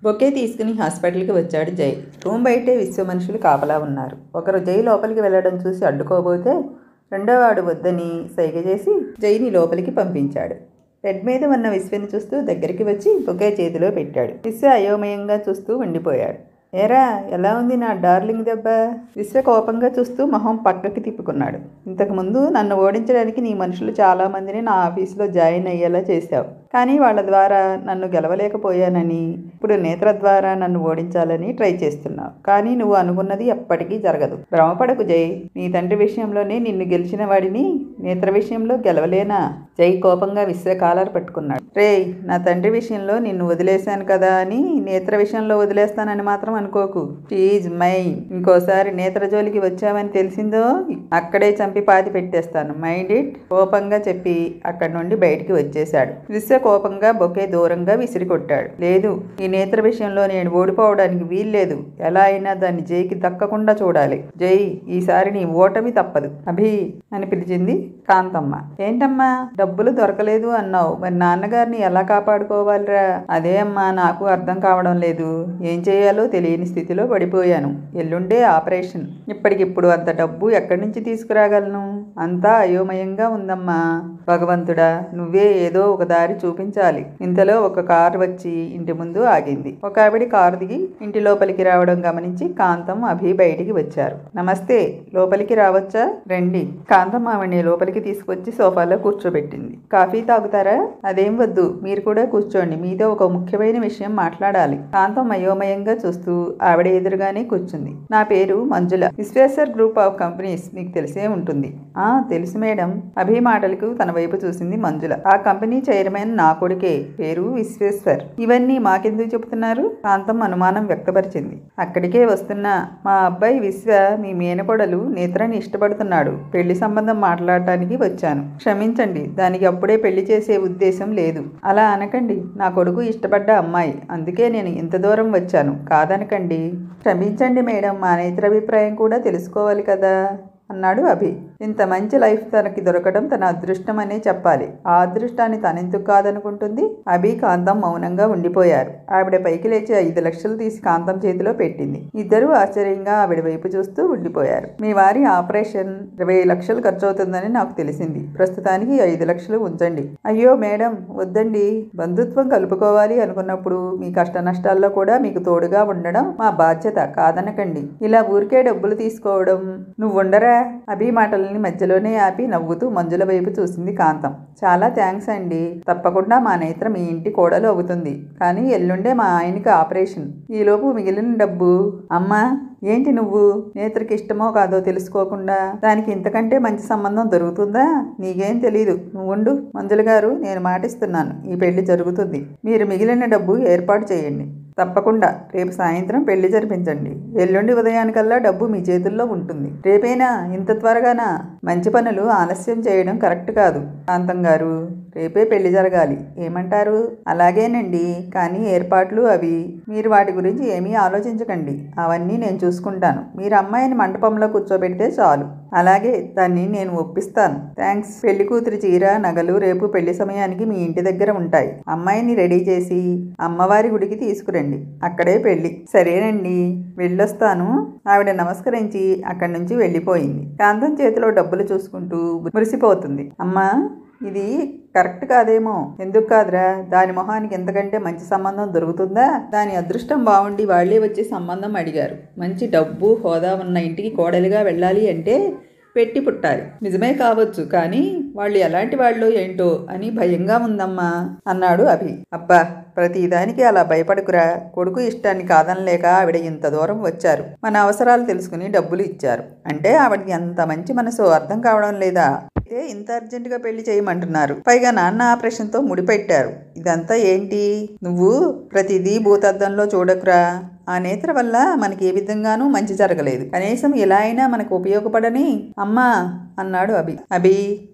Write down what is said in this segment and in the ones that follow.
bouquet తీసుకుని హాస్పిటల్కి వచ్చాడు జై రూమ్ బయటే విశ్వ మనుషులు కాపలా ఉన్నారు ఒకరు జై లోపలికి వెళ్ళడం చూసి అడ్డుకోబోతే రెండో వాడు వద్దని సైగ చేసి జైని లోపలికి పంపించాడు బెడ్ మీద ఉన్న విశ్వని చూస్తూ దగ్గరికి వచ్చి బొకే చేతిలో పెట్టాడు విశ్వ అయోమయంగా చూస్తూ ఉండిపోయాడు ఏరా ఎలా ఉంది నా డార్లింగ్ దెబ్బ విశ్వ కోపంగా చూస్తూ మొహం పక్కకి తిప్పుకున్నాడు ఇంతకుముందు నన్ను ఓడించడానికి నీ మనుషులు చాలా మందిని నా ఆఫీసులో జాయిన్ అయ్యేలా చేశావు కానీ వాళ్ళ ద్వారా నన్ను గెలవలేకపోయానని ఇప్పుడు నేత్ర ద్వారా నన్ను ఓడించాలని ట్రై చేస్తున్నావు కానీ నువ్వు అనుకున్నది ఎప్పటికీ జరగదు భ్రమపడకు జై నీ తండ్రి విషయంలోనే నిన్ను గెలిచిన వాడిని నేత్ర విషయంలో గెలవలేనా జై కోపంగా విశ్వ కాలర్ పట్టుకున్నాడు రే నా తండ్రి విషయంలో నిన్ను వదిలేశాను కదా అని నేత్ర విషయంలో వదిలేస్తానని మాత్రం అనుకోకు ప్లీజ్ మై ఇంకోసారి నేత్ర జోలికి వచ్చావని తెలిసిందో అక్కడే చంపి పాతి పెట్టేస్తాను మైండ్ ఇట్ కోపంగా చెప్పి అక్కడి నుండి బయటికి వచ్చేశాడు విశ్వ కోపంగా బొకే దూరంగా విసిరి కొట్టాడు లేదు ఈ నేత్ర విషయంలో నేను ఓడిపోవడానికి వీల్లేదు ఎలా అయినా దాన్ని జైకి దక్కకుండా చూడాలి జై ఈసారి నీ ఓటమి తప్పదు అభి అని పిలిచింది కాంతమ్మ ఏంటమ్మా డబ్బులు దొరకలేదు అన్నావు మరి నాన్నగారిని ఎలా కాపాడుకోవాలిరా అదే అమ్మా నాకు అర్థం కావడం లేదు ఏం చేయాలో తెలియని స్థితిలో పడిపోయాను ఎల్లుండే ఆపరేషన్ ఇప్పటికిప్పుడు అంత డబ్బు ఎక్కడి నుంచి తీసుకురాగలను అంతా అయోమయంగా ఉందమ్మా భగవంతుడా నువ్వే ఏదో ఒక దారి చూపించాలి ఇంతలో ఒక కారు వచ్చి ఇంటి ముందు ఆగింది ఒక ఆవిడ కారు దిగి ఇంటి లోపలికి రావడం గమనించి కాంతం అభి బయటికి వచ్చారు నమస్తే లోపలికి రావచ్చా రండి కాంతం ఆవిడని లోపలికి తీసుకొచ్చి సోఫాలో కూర్చోబెట్టింది కాఫీ తాగుతారా అదేం వద్దు మీరు కూడా కూర్చోండి మీతో ఒక ముఖ్యమైన విషయం మాట్లాడాలి కాంతం అయోమయంగా చూస్తూ ఆవిడ ఎదురుగానే కూర్చుంది నా పేరు Manjula Vishweshwar group of companies మీకు తెలిసే ఉంటుంది ఆ తెలుసు మేడం అభి మాటలకు తన వైపు చూసింది మంజుల ఆ కంపెనీ చైర్మన్ నా కొడుకే పేరు విశ్వేశ్వర్ ఇవన్నీ మాకెందుకు చెబుతున్నారు కాంతం అనుమానం వ్యక్తపరిచింది అక్కడికే వస్తున్నా మా అబ్బాయి విశ్వ మీ మేనకోడలు నేత్రాన్ని ఇష్టపడుతున్నాడు పెళ్లి సంబంధం మాట్లాడటానికి వచ్చాను క్షమించండి దానికి అప్పుడే పెళ్లి చేసే ఉద్దేశం లేదు అలా అనకండి నా కొడుకు ఇష్టపడ్డ అమ్మాయి అందుకే నేను ఇంత దూరం వచ్చాను కాదనకండి క్షమించండి మేడం మా నేత్ర అభిప్రాయం కూడా తెలుసుకోవాలి కదా అన్నాడు అభి ఇంత మంచి లైఫ్ తనకి దొరకడం తన అదృష్టం అనే చెప్పాలి ఆ అదృష్టాన్ని తనెందుకు కాదనుకుంటుంది అభి కాంతం మౌనంగా ఉండిపోయారు ఆవిడ పైకి లేచి ఐదు లక్షలు తీసి కాంతం చేతిలో పెట్టింది ఇద్దరూ ఆశ్చర్యంగా ఆవిడ వైపు చూస్తూ ఉండిపోయారు మీ వారి ఆపరేషన్ ఇరవై లక్షలు ఖర్చు అవుతుందని నాకు తెలిసింది ప్రస్తుతానికి ఐదు లక్షలు ఉంచండి అయ్యో మేడం వద్దండి బంధుత్వం కలుపుకోవాలి అనుకున్నప్పుడు మీ కష్ట నష్టాల్లో కూడా మీకు తోడుగా ఉండడం మా బాధ్యత కాదనకండి ఇలా ఊరికే డబ్బులు తీసుకోవడం నువ్వు ఉండరా అభి మాటలని మధ్యలోనే ఆపి నవ్వుతూ మంజుల వైపు చూసింది కాంతం చాలా థ్యాంక్స్ అండి తప్పకుండా మా నేత్ర మీ ఇంటి కోడలు అవుతుంది కానీ ఎల్లుండే మా ఆయనకి ఆపరేషన్ ఈలోపు మిగిలిన డబ్బు అమ్మా ఏంటి నువ్వు నేత్రకి ఇష్టమో కాదో తెలుసుకోకుండా దానికి ఇంతకంటే మంచి సంబంధం దొరుకుతుందా నీకేం తెలీదు నువ్వుండు మంజుల గారు నేను మాటిస్తున్నాను ఈ పెళ్లి జరుగుతుంది మీరు మిగిలిన డబ్బు ఏర్పాటు చేయండి తప్పకుండా రేపు సాయంత్రం పెళ్లి జరిపించండి ఎల్లుండి ఉదయానికల్లా డబ్బు మీ చేతుల్లో ఉంటుంది రేపేనా ఇంత త్వరగానా మంచి పనులు ఆలస్యం చేయడం కరెక్ట్ కాదు కాంతం గారు రేపే పెళ్లి జరగాలి ఏమంటారు అలాగేనండి కానీ ఏర్పాట్లు అవి మీరు వాటి గురించి ఏమీ ఆలోచించకండి అవన్నీ నేను చూసుకుంటాను మీరు అమ్మాయిని మండపంలో కూర్చోబెడితే చాలు అలాగే దాన్ని నేను ఒప్పిస్తాను థ్యాంక్స్ పెళ్లి కూతురి చీర నగలు రేపు పెళ్లి సమయానికి మీ ఇంటి దగ్గర ఉంటాయి అమ్మాయిని రెడీ చేసి అమ్మవారి గుడికి తీసుకురండి అక్కడే పెళ్లి సరేనండి వెళ్ళొస్తాను ఆవిడ నమస్కరించి అక్కడి నుంచి వెళ్ళిపోయింది కాంతం చేతిలో డబ్బులు చూసుకుంటూ మురిసిపోతుంది అమ్మా ఇది కరెక్ట్ కాదేమో ఎందుకు కాదురా దాని మొహానికి ఎంతకంటే మంచి సంబంధం దొరుకుతుందా దాని అదృష్టం బాగుండి వాళ్ళే వచ్చి సంబంధం అడిగారు మంచి డబ్బు హోదా ఉన్న ఇంటికి కోడలిగా వెళ్ళాలి అంటే పెట్టి పుట్టాలి నిజమే కావచ్చు కానీ వాళ్ళు ఎలాంటి వాళ్ళు ఏంటో అని భయంగా ఉందమ్మా అన్నాడు అభి అబ్బా ప్రతిదానికి అలా భయపడుకురా కొడుకు ఇష్టాన్ని కాదనలేక ఆవిడ ఇంత దూరం వచ్చారు మన అవసరాలు తెలుసుకుని డబ్బులు ఇచ్చారు అంటే ఆవిడకి అంత మంచి మనసు అర్థం కావడం లేదా అయితే ఇంత అర్జెంటుగా పెళ్లి చేయమంటున్నారు పైగా నాన్న ఆపరేషన్తో ముడిపెట్టారు ఇదంతా ఏంటి నువ్వు ప్రతిదీ భూతద్దంలో చూడకురా ఆ నేత్ర వల్ల మనకి ఏ విధంగానూ మంచి జరగలేదు కనీసం ఎలా అయినా మనకు ఉపయోగపడని అమ్మా అన్నాడు అభి అభి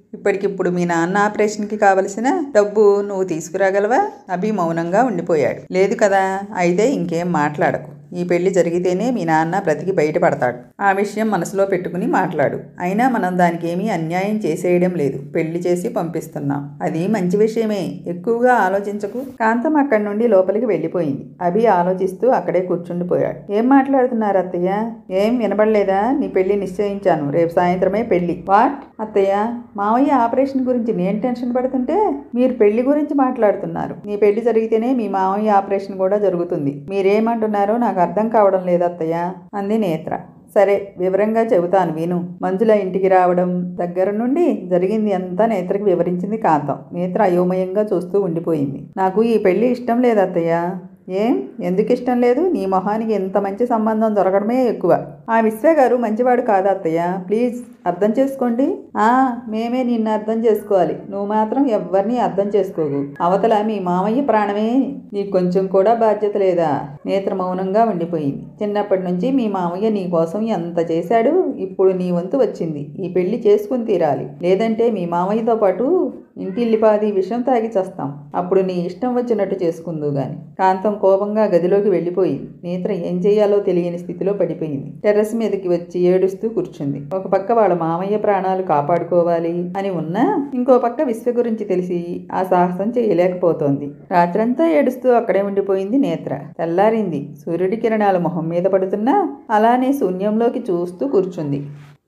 ఇప్పటికిప్పుడు మీ నాన్న ఆపరేషన్కి కావలసిన డబ్బు నువ్వు తీసుకురాగలవా అభి మౌనంగా ఉండిపోయాడు లేదు కదా అయితే ఇంకేం మాట్లాడకు ఈ పెళ్లి జరిగితేనే మీ నాన్న బ్రతికి బయటపడతాడు ఆ విషయం మనసులో పెట్టుకుని మాట్లాడు అయినా మనం దానికి ఏమీ అన్యాయం చేసేయడం లేదు పెళ్లి చేసి పంపిస్తున్నాం అది మంచి విషయమే ఎక్కువగా ఆలోచించకు కాంతం అక్కడి నుండి లోపలికి వెళ్ళిపోయింది అభి ఆలోచిస్తూ అక్కడే కూర్చుండిపోయాడు ఏం మాట్లాడుతున్నారు అత్తయ్య ఏం వినబడలేదా నీ పెళ్లి నిశ్చయించాను రేపు సాయంత్రమే పెళ్లి వాట్ అత్తయ్య మావయ్య ఆపరేషన్ గురించి నేను టెన్షన్ పడుతుంటే మీరు పెళ్లి గురించి మాట్లాడుతున్నారు నీ పెళ్లి జరిగితేనే మీ మావయ్య ఆపరేషన్ కూడా జరుగుతుంది మీరేమంటున్నారో నాకు అర్థం కావడం లేదు అత్తయ్య అంది నేత్ర సరే వివరంగా చెబుతాను విను మంజుల ఇంటికి రావడం దగ్గర నుండి జరిగింది అంతా నేత్రకి వివరించింది కాంతం నేత్ర అయోమయంగా చూస్తూ ఉండిపోయింది నాకు ఈ పెళ్లి ఇష్టం లేదు అత్తయ్య ఏం ఎందుకు ఇష్టం లేదు నీ మొహానికి ఎంత మంచి సంబంధం దొరకడమే ఎక్కువ ఆ విశ్వ గారు మంచివాడు కాదు అత్తయ్య ప్లీజ్ అర్థం చేసుకోండి ఆ మేమే నిన్ను అర్థం చేసుకోవాలి నువ్వు మాత్రం ఎవరిని అర్థం చేసుకోవు అవతల మీ మామయ్య ప్రాణమే నీకు కొంచెం కూడా బాధ్యత లేదా నేత్ర మౌనంగా ఉండిపోయింది చిన్నప్పటి నుంచి మీ మామయ్య నీ కోసం ఎంత చేశాడు ఇప్పుడు నీ వంతు వచ్చింది ఈ పెళ్లి చేసుకుని తీరాలి లేదంటే మీ మామయ్యతో పాటు ఇంటిల్లిపాది విషం తాగి చస్తాం అప్పుడు నీ ఇష్టం వచ్చినట్టు చేసుకుందు గాని కాంతం కోపంగా గదిలోకి వెళ్ళిపోయింది నేత్ర ఏం చేయాలో తెలియని స్థితిలో పడిపోయింది టెర్రస్ మీదకి వచ్చి ఏడుస్తూ కూర్చుంది ఒక పక్క వాళ్ళ మామయ్య ప్రాణాలు కాపాడుకోవాలి అని ఉన్నా ఇంకో పక్క విశ్వ గురించి తెలిసి ఆ సాహసం చేయలేకపోతోంది రాత్రంతా ఏడుస్తూ అక్కడే ఉండిపోయింది నేత్ర తెల్లారింది సూర్యుడి కిరణాలు మొహం మీద పడుతున్నా అలానే శూన్యంలోకి చూస్తూ కూర్చుంది